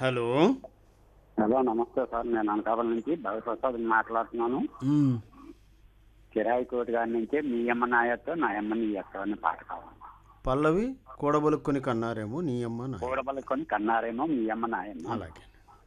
Hello hello నమస్తే sir నేను అనకాపల్లి నుంచి భగవప్రసాద్ మాట్లాడుతున్నాను మ్మ్. కిరాయి కోటి గారి నుంచి మీ అమ్మ నాయత్తో నా అమ్మ నీ ఎత్తో అని పాట కావాలి పల్లవి కూడబలుక్కొని కన్నారేమో నీ అమ్మ నా కూడబలుకొని కన్నారేమో మీ అమ్మ నాయమ్మ అలాగే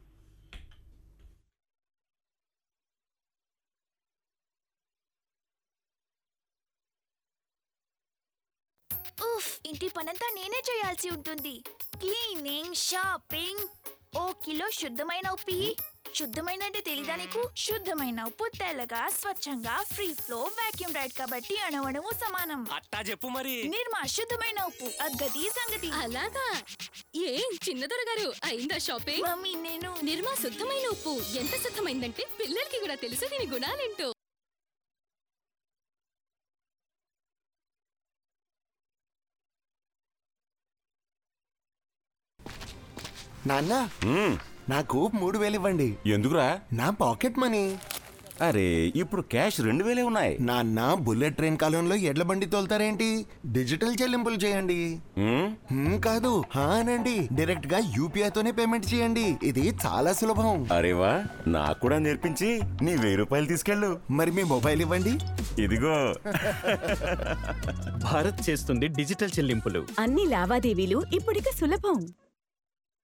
ఉఫ్ ఇంటి పనంతా నేనే చేయాల్సి ఉంటుంది క్లీనింగ్ షాపింగ్ ఓ కిలో శుద్ధమైన ఉప్పు ఇయ్యి. శుద్ధమైన అంటే తెలీదా నీకు శుద్ధమైన ఉప్పు తెల్లగా స్వచ్ఛంగా ఫ్రీ ఫ్లో వాక్యూమ్ రైడ్ కాబట్టి అణవణము సమానం అట్టా చెప్పు మరి నిర్మా శుద్ధమైన ఉప్పు అగ్గది సంగతి అలాగా ఏం చిన్నదొర గారు అయిందా షాపింగ్ మమ్మీ నేను నిర్మా శుద్ధమైన ఉప్పు ఎంత శుద్ధమైందంటే పిల్లలకి కూడా తెలుసు దీని గుణాలేంటో నాన్న మ్మ్. నాకు మూడు వేలు ఇవ్వండి ఎందుకురా నా పాకెట్ మనీ అరే ఇప్పుడు క్యాష్ రెండు వేలే ఉన్నాయి నాన్న బుల్లెట్ ట్రైన్ కాలంలో ఎడ్ల బండి తోలుతారేంటి డిజిటల్ చెల్లింపులు చేయండి మ్మ్? హ్మ్, కాదు హా అనండి డైరెక్ట్ గా యూపీఐ తోనే పేమెంట్ చేయండి ఇది చాలా సులభం అరే వా నాకు కూడా నేర్పించి నీ వెయ్యి రూపాయలు తీసుకెళ్ళు మరి మీ మొబైల్ ఇవ్వండి ఇదిగో భారత్ చేస్తుంది డిజిటల్ చెల్లింపులు అన్ని లావాదేవీలు ఇప్పుడిక సులభం